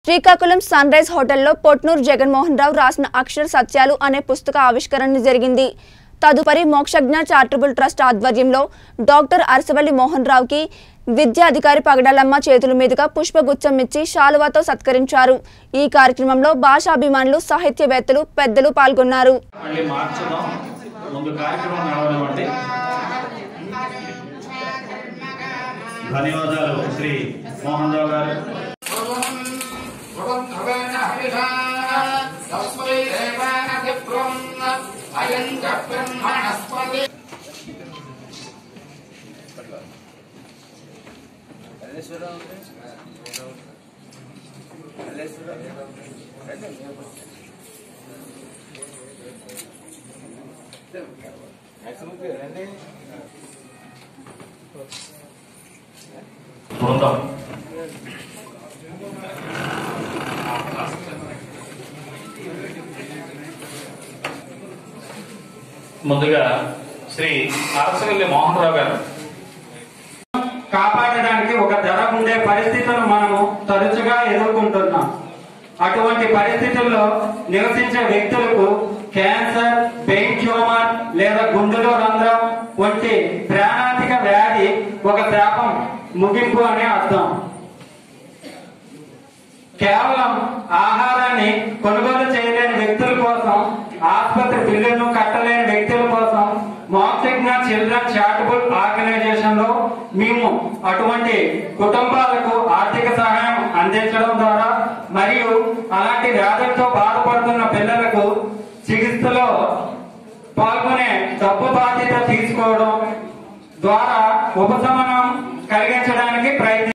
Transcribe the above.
Srikakulam sun rise హోటల్లో పొట్నూరు జగన్మోహన్ రావు రాసిన అక్షర సత్యాలు అనే పుస్తక ఆవిష్కరణ జరిగింది తదుపరి మోక్షజ్ఞ చారిటబుల్ ట్రస్ట్ ఆధ్వర్యంలో డాక్టర్ అరసవల్లి మోహన్ రావుకి విద్యాధికారి పగడాలమ్మ చేతుల మీదుగా పుష్పగుచ్చం ఇచ్చి శాలువాతో సత్కరించారు ఈ కార్యక్రమంలో భాషాభిమానులు సాహిత్యవేత్తలు పెద్దలు పాల్గొన్నారు మళ్ళీ మార్చుదాం ముందు కార్యక్రమం నడవనివ్వండి ధన్యవాదాలు శ్రీ మోహన్ రావు గారు బృందం ముందుగా శ్రీ అరసవల్లి మోహన్ రావు గారు కాపాడడానికి ఒక ధర ఉండే పరిస్థితులు మనము తరచుగా ఎదుర్కొంటున్నాం అటువంటి పరిస్థితుల్లో నివసించే వ్యక్తులకు క్యాన్సర్ బ్రెయిన్ ట్యూమర్ లేదా గుండెలో రంధ్రం వంటి ప్రాణాంతిక వ్యాధి ఒక శాపం ముగింపు అనే అర్థం కేవలం ఆహారాన్ని కొనుగోలు చేయలేని వ్యక్తుల కోసం ఆసుపత్రి బిల్లులను కట్టలేని వ్యక్తుల కోసం మోక్సిగ్న చిల్డ్రన్ చారిటబుల్ ఆర్గనైజేషన్ లో మేము అటువంటి కుటుంబాలకు ఆర్థిక సహాయం అందించడం ద్వారా మరియు అలాంటి వ్యాధులతో బాధపడుతున్న పిల్లలకు చికిత్సలో పాల్గొనే డబ్బు బాధ్యత తీసుకోవడం ద్వారా ఉపశమనం కలిగించడానికి ప్రయత్నం